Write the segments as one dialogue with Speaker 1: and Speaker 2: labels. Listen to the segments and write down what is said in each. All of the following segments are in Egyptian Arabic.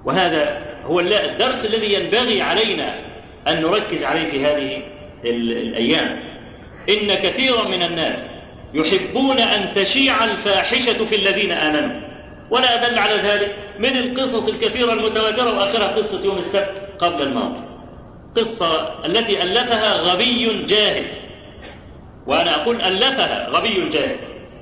Speaker 1: وهذا هو الدرس الذي ينبغي علينا أن نركز عليه في هذه الأيام إن كثيرا من الناس يحبون أن تشيع الفاحشة في الذين آمنوا ولا أدل على ذلك من القصص الكثيرة المتواترة وآخرها قصة يوم السبت قبل الماضي قصة التي ألفها غبي جاهل وأنا أقول ألفها غبي جاهل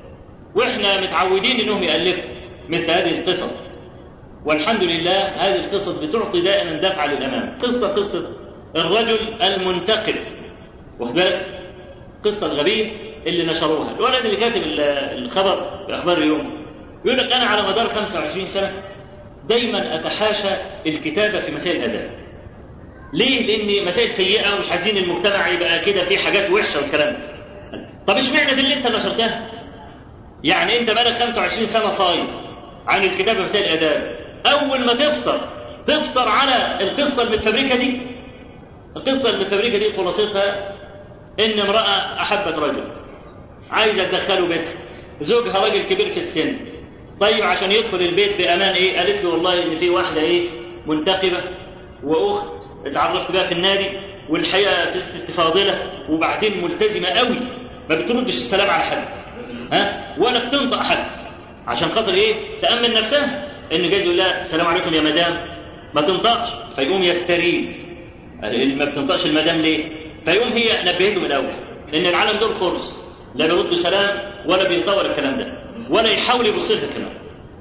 Speaker 1: وإحنا متعودين إنهم يألفوا مثل هذه القصص والحمد لله هذه القصص بتعطي دائما دفعة للأمام قصة قصة الرجل المنتقم واخد بالك قصة الغبية اللي نشروها الولد اللي كاتب الخبر في أخبار اليوم يقول لك أنا على مدار 25 سنة دايما أتحاشى الكتابة في مسائل الأداب ليه؟ لأن مسائل سيئة ومش عايزين المجتمع يبقى كده فيه حاجات وحشة والكلام ده طب اشمعنى دي اللي أنت نشرتها؟ يعني أنت بقالك 25 سنة صايم عن الكتابة في مسائل الآداب أول ما تفطر تفطر على القصة المتفبركة دي القصة المتفبركة دي خلاصتها إن امرأة أحبت رجل عايزة تدخله بيتها زوجها راجل كبير في السن طيب عشان يدخل البيت بأمان إيه قالت له والله إن في واحدة إيه منتقبة وأخت اتعرفت بها في النادي والحقيقة في فاضلة وبعدين ملتزمة قوي ما بتردش السلام على حد ها ولا بتنطق حد عشان خاطر إيه تأمن نفسها إن جايز يقول لها السلام عليكم يا مدام ما تنطقش فيقوم يستريل ما بتنطقش المدام ليه؟ فيقوم هي نبهته من الاول ان العالم دول خرص لا بيردوا سلام ولا بينطور الكلام ده ولا يحاول يبص لها كمان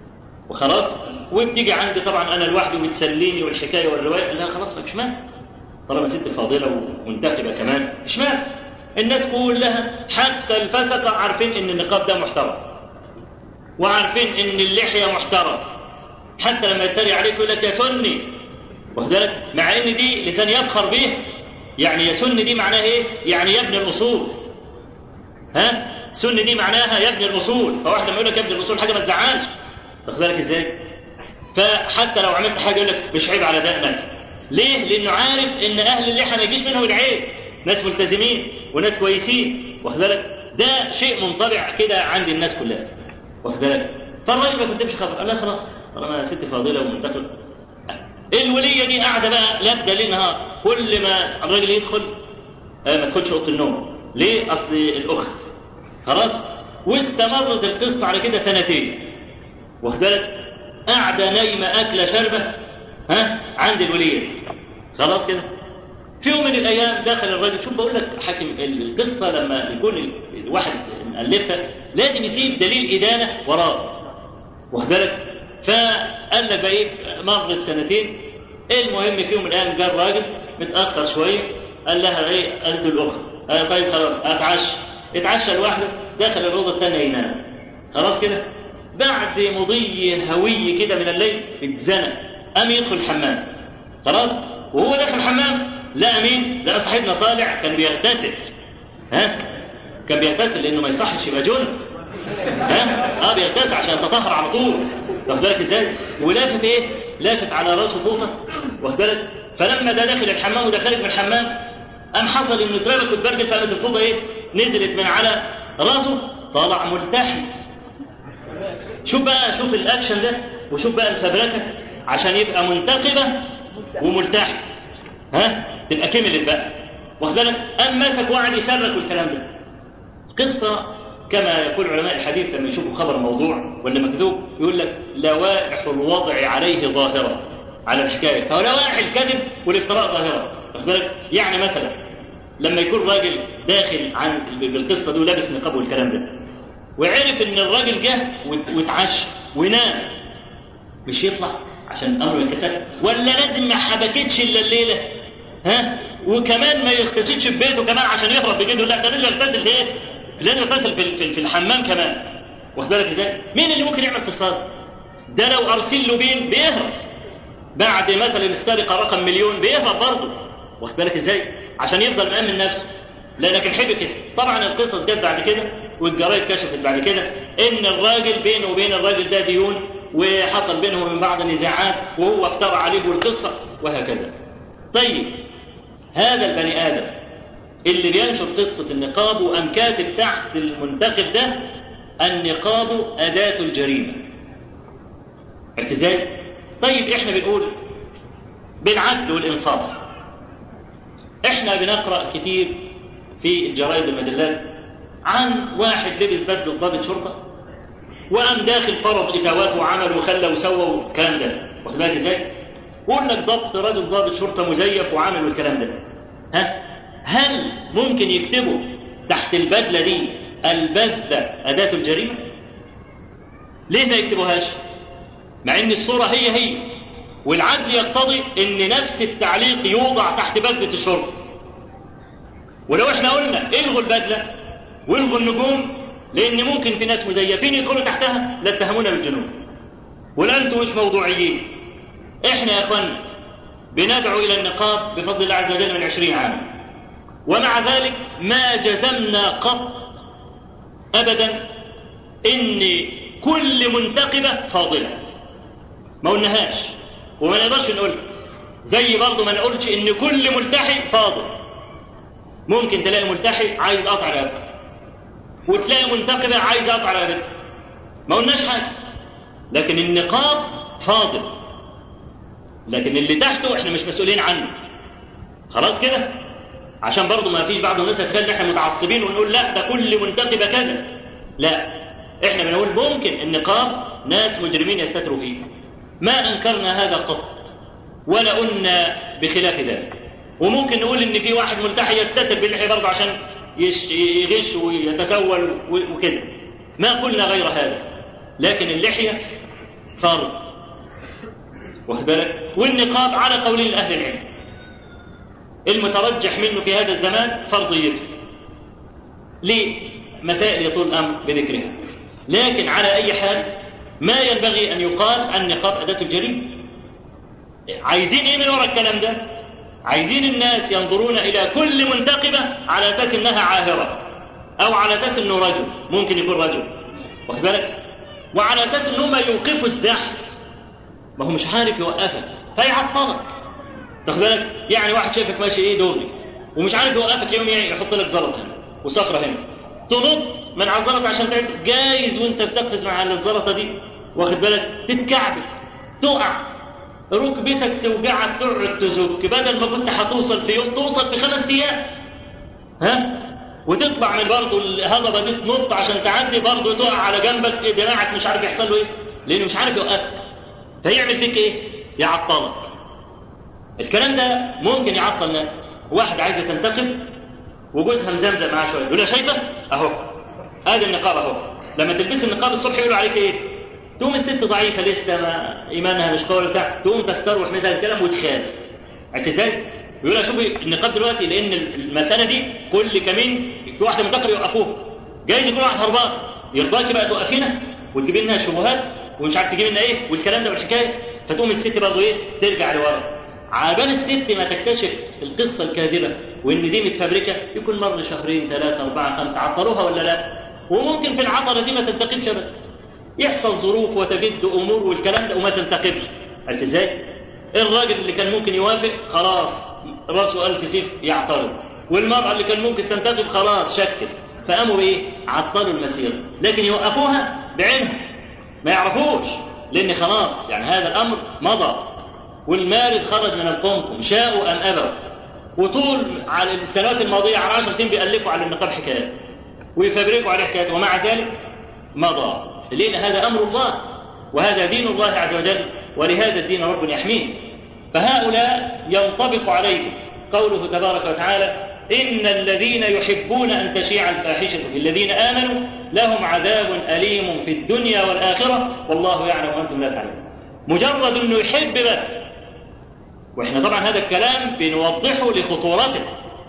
Speaker 1: وخلاص وبتيجي عندي طبعا انا لوحدي وبتسليني والحكايه والروايه لا خلاص ما فيش مانع طالما ست فاضله ومنتخبه كمان مش مانع الناس كلها حتى الفسقه عارفين ان النقاب ده محترم وعارفين ان اللحيه محترم حتى لما يتريق عليك يقول لك يا سني واخد بالك مع ان دي لسان يفخر به يعني يا سن دي معناها ايه يعني يا ابن الاصول ها سن دي معناها يا ابن الاصول فواحد لما يقول لك يا ابن الاصول حاجه ما تزعلش واخد بالك ازاي فحتى لو عملت حاجه يقول لك مش عيب على دقنك ليه لانه عارف ان اهل اللحى ما يجيش منهم العيب ناس ملتزمين وناس كويسين واخد بالك ده شيء منطبع كده عند الناس كلها واخد بالك فالراجل ما كتبش خبر قال لا خلاص طالما ست فاضله ومنتقل الوليه دي قاعده بقى لابده ليل نهار كل ما الراجل يدخل آه ما تدخلش اوضه النوم ليه؟ اصل الاخت خلاص واستمرت القصه على كده سنتين واخد بالك قاعده نايمه اكله شربه ها عند الوليه خلاص كده في يوم من الايام دخل الراجل شوف بقول لك حاكم القصه لما يكون الواحد مؤلفها لازم يسيب دليل ادانه وراه واخد بالك فقال لك بقى ايه مرت سنتين المهم في يوم من الايام جاء الراجل متاخر شويه قال لها ايه قالت له الاخت قال طيب خلاص اتعشى اتعشى لوحده دخل الاوضه الثانيه ينام خلاص كده بعد مضي هوي كده من الليل اتزنق قام يدخل الحمام خلاص وهو داخل الحمام لقى مين؟ لقى صاحبنا طالع كان بيغتسل ها كان بيغتسل لانه ما يصحش يبقى جنب ها اه بيغتسل عشان يتطهر على طول واخد بالك ازاي؟ ولافف ايه؟ لافف على راسه فوطه واخد بالك؟ فلما ده داخل الحمام وده خارج من الحمام قام حصل انه اتربك واتبرجل فقامت الفوطه ايه؟ نزلت من على راسه طلع ملتحي شوف بقى شوف الاكشن ده وشوف بقى الفبركه عشان يبقى منتقبه وملتحي ها؟ تبقى كملت بقى واخد بالك؟ قام مسك وقعد يصرخ والكلام ده قصه كما يقول علماء الحديث لما يشوفوا خبر موضوع ولا مكذوب يقول لك لوائح الوضع عليه ظاهرة على الحكاية فهو لوائح الكذب والافتراء ظاهرة بالك يعني مثلا لما يكون راجل داخل عن بالقصة دي ولابس نقاب والكلام ده وعرف ان الراجل جه واتعشى ونام مش يطلع عشان امره ينكسر ولا لازم ما حبكتش الا الليله ها وكمان ما يغتسلش في بيته كمان عشان يهرب بجده لا ده لازم يغتسل في ايه؟ لازم يغتسل في, في, في الحمام كمان واخد بالك ازاي؟ مين اللي ممكن يعمل قصات؟ ده لو ارسل له بين بيهرب بعد مثلا السرقه رقم مليون بيهرب برضه واخد بالك ازاي؟ عشان يفضل مأمن نفسه لا لكن حلو كده طبعا القصص جت بعد كده والجرايد كشفت بعد كده ان الراجل بينه وبين الراجل ده ديون وحصل بينهم من بعض نزاعات وهو افترى عليه بالقصه وهكذا. طيب هذا البني ادم اللي بينشر قصة النقاب وقام كاتب تحت المنتقد ده النقاب أداة الجريمة. عرفت ازاي؟ طيب احنا بنقول بالعدل والانصاف احنا بنقرا كتير في الجرائد والمجلات عن واحد لبس بدله ضابط شرطه وقام داخل فرض اتاوات وعمل وخلى وسوى والكلام ده واخد بالك ازاي؟ وقلنا لك ضبط راجل ضابط شرطه مزيف وعمل والكلام ده ها هل ممكن يكتبوا تحت البدله دي البذله اداه الجريمه؟ ليه ما يكتبوهاش؟ مع ان الصوره هي هي والعدل يقتضي ان نفس التعليق يوضع تحت بدله الشرطه ولو احنا قلنا الغوا البدله والغوا النجوم لان ممكن في ناس مزيفين يدخلوا تحتها لاتهمونا بالجنون ولا انتم مش موضوعيين احنا يا اخوان بندعو الى النقاب بفضل الله عز وجل من عشرين عاما ومع ذلك ما جزمنا قط ابدا ان كل منتقبه فاضله ما قلناهاش وما نقدرش نقولها زي برضه ما نقولش ان كل ملتحي فاضل ممكن تلاقي ملتحي عايز قطع رقبته وتلاقي منتقبه عايز قطع رقبته ما قلناش حاجه لكن النقاب فاضل لكن اللي تحته احنا مش مسؤولين عنه خلاص كده عشان برضه ما فيش بعض الناس يتخيل احنا متعصبين ونقول لا ده كل منتقبه كذا لا احنا بنقول ممكن النقاب ناس مجرمين يستتروا فيه ما انكرنا هذا قط ولا قلنا بخلاف ذلك وممكن نقول ان في واحد ملتحي يستتر باللحيه برضه عشان يغش ويتسول وكده ما قلنا غير هذا لكن اللحيه فرض واخد بالك والنقاب على قول اهل العلم المترجح منه في هذا الزمان فرضيته ليه مسائل يطول الامر بذكرها لكن على اي حال ما ينبغي ان يقال النقاب اداه الجريمه عايزين ايه من وراء الكلام ده عايزين الناس ينظرون الى كل منتقبه على اساس انها عاهره او على اساس انه رجل ممكن يكون رجل واخد بالك وعلى اساس ان هم يوقفوا الزحف ما هو مش عارف يوقفك فيعطلك تاخد بالك يعني واحد شايفك ماشي ايه دغري ومش عارف يوقفك يوم يعني يحط لك زلط هنا وصخره هنا تنط من على الزلطه عشان تعد جايز وانت بتقفز مع الزلطه دي واخد بالك تتكعبل تقع ركبتك توجعك تقعد تزك بدل ما كنت هتوصل في يوم توصل في خمس ايام ها وتطلع من برضه الهضبه دي تنط عشان تعدي برضه تقع على جنبك دراعك مش عارف يحصل له ايه لانه مش عارف يوقفك فيعمل فيك ايه؟ يعطلك الكلام ده ممكن يعطل ناس واحد عايزه تنتقم وجوزها مزمزم معاه شويه يقول لها شايفه؟ اهو ادي النقاب اهو لما تلبسي النقاب الصبح يقولوا عليك ايه؟ تقوم الست ضعيفه لسه ما ايمانها مش قوي بتاع تقوم تستروح مثل الكلام وتخاف عرفت ازاي؟ بيقول لها شوفي النقاب دلوقتي لان المساله دي كل كمين في واحده منتقبه يوقفوها جايز يكون واحد هربان يرضاكي بقى توقفينا وتجيبي لنا شبهات ومش عارف تجيب لنا ايه والكلام ده والحكايه فتقوم الست برضه ايه ترجع لورا عبال الست ما تكتشف القصه الكاذبه وان دي متفبركه يكون مر شهرين ثلاثه اربعه خمسه عطلوها ولا لا وممكن في العطله دي ما تنتقمش ابدا يحصل ظروف وتجد امور والكلام ده وما تنتقمش عرفت ازاي؟ الراجل اللي كان ممكن يوافق خلاص راسه ألف سيف يعترض والمرأة اللي كان ممكن تنتقم خلاص شكت فقاموا بايه؟ عطلوا المسيرة لكن يوقفوها بعينهم ما يعرفوش لان خلاص يعني هذا الامر مضى والمارد خرج من القمقم شاءوا ام ابوا وطول على السنوات الماضيه على 10 سنين بيالفوا على النقاب حكايات ويفبركوا عليه حكايات ومع ذلك مضى لان هذا امر الله وهذا دين الله عز وجل ولهذا الدين رب يحميه فهؤلاء ينطبق عليهم قوله تبارك وتعالى إن الذين يحبون أن تشيع الفاحشة في الذين آمنوا لهم عذاب أليم في الدنيا والآخرة والله يعلم وأنتم لا تعلمون مجرد أنه يحب بس وإحنا طبعا هذا الكلام بنوضحه لخطورته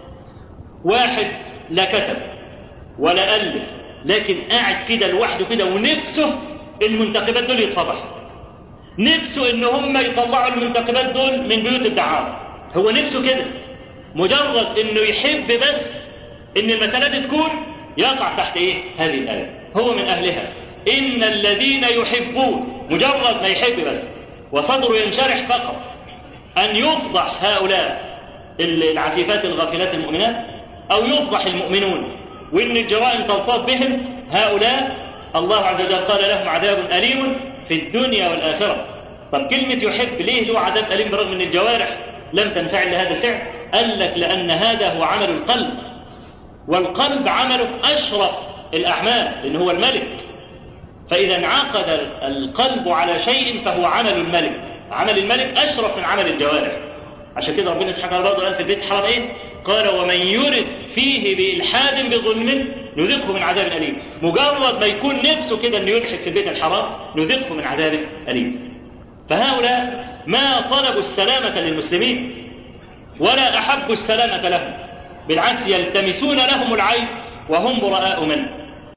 Speaker 1: واحد لا كتب ولا ألف لكن قاعد كده لوحده كده ونفسه المنتقبات دول يتفضحوا نفسه ان هم يطلعوا المنتقبات دول من بيوت الدعارة هو نفسه كده مجرد انه يحب بس ان المسألة دي تكون يقع تحت ايه هذه الآية هو من أهلها إن الذين يحبون مجرد ما يحب بس وصدره ينشرح فقط أن يفضح هؤلاء العفيفات الغافلات المؤمنات أو يفضح المؤمنون وإن الجرائم تلتاط بهم هؤلاء الله عز وجل قال لهم عذاب أليم في الدنيا والآخرة طب كلمة يحب ليه له عذاب أليم برغم أن الجوارح لم تنفعل لهذا الفعل قال لك لأن هذا هو عمل القلب والقلب عمله أشرف الأعمال لأن هو الملك فإذا انعقد القلب على شيء فهو عمل الملك عمل الملك أشرف من عمل الجوارح عشان كده ربنا سبحانه وتعالى قال في البيت الحرام إيه؟ قال ومن يرد فيه بإلحاد بظلم نذقه من عذاب أليم مجرد ما يكون نفسه كده أنه يلحد في البيت الحرام نذقه من عذاب أليم فهؤلاء ما طلبوا السلامة للمسلمين ولا أحبوا السلامة لهم بالعكس يلتمسون لهم العيب وهم براء منه